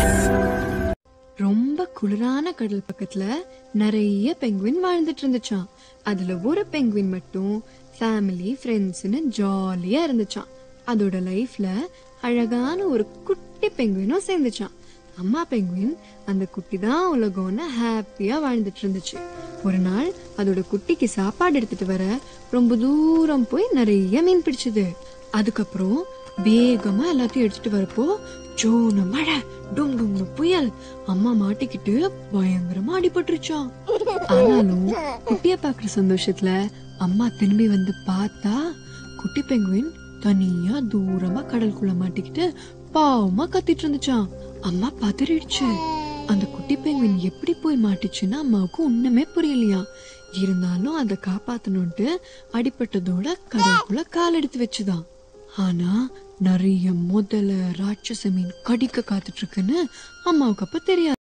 ரொம்ப குளிரான கடல் பக்கத்துல நிறைய பெங்குவின் வாழ்ந்துட்டு இருந்துச்சாம் அதுல ஒரு பெங்குவின் மட்டும் ஃபேமிலி ஃப்ரெண்ட்ஸ்னு ஜாலியா இருந்துச்சாம் அதோட லைஃப்ல அழகான ஒரு குட்டி பெங்குவினும் சேர்ந்துச்சாம் அம்மா பெங்குவின் அந்த குட்டி தான் உலகம்னு ஹாப்பியா வாழ்ந்துட்டு இருந்துச்சு ஒரு நாள் அதோட குட்டிக்கு சாப்பாடு எடுத்துட்டு வர ரொம்ப தூரம் போய் நிறைய மீன் பிடிச்சது அதுக்கப்புறம் வேகமா எல்லாத்தையும் எடுத்துட்டு வரப்போ ஜோன மழை டும் டும்னு புயல் அம்மா மாட்டிக்கிட்டு பயங்கரமா அடிபட்டுருச்சாம் ஆனாலும் குட்டிய பாக்குற சந்தோஷத்துல அம்மா திரும்பி வந்து பார்த்தா குட்டி பெங்குவின் தனியா தூரமா கடலுக்குள்ள மாட்டிக்கிட்டு பாவமா கத்திட்டு இருந்துச்சாம் அம்மா பதறிடுச்சு அந்த குட்டி பெங்குவின் எப்படி போய் மாட்டிச்சுன்னு அம்மாவுக்கு ஒண்ணுமே புரியலையா இருந்தாலும் அதை காப்பாத்தணும்ட்டு அடிபட்டதோட கடலுக்குள்ள கால் எடுத்து வச்சுதான் ஆனா நிறைய முதல்ல ராட்சச மீன் கடிக்க காத்துட்டு இருக்குன்னு அம்மாவுக்கு அப்ப தெரியாது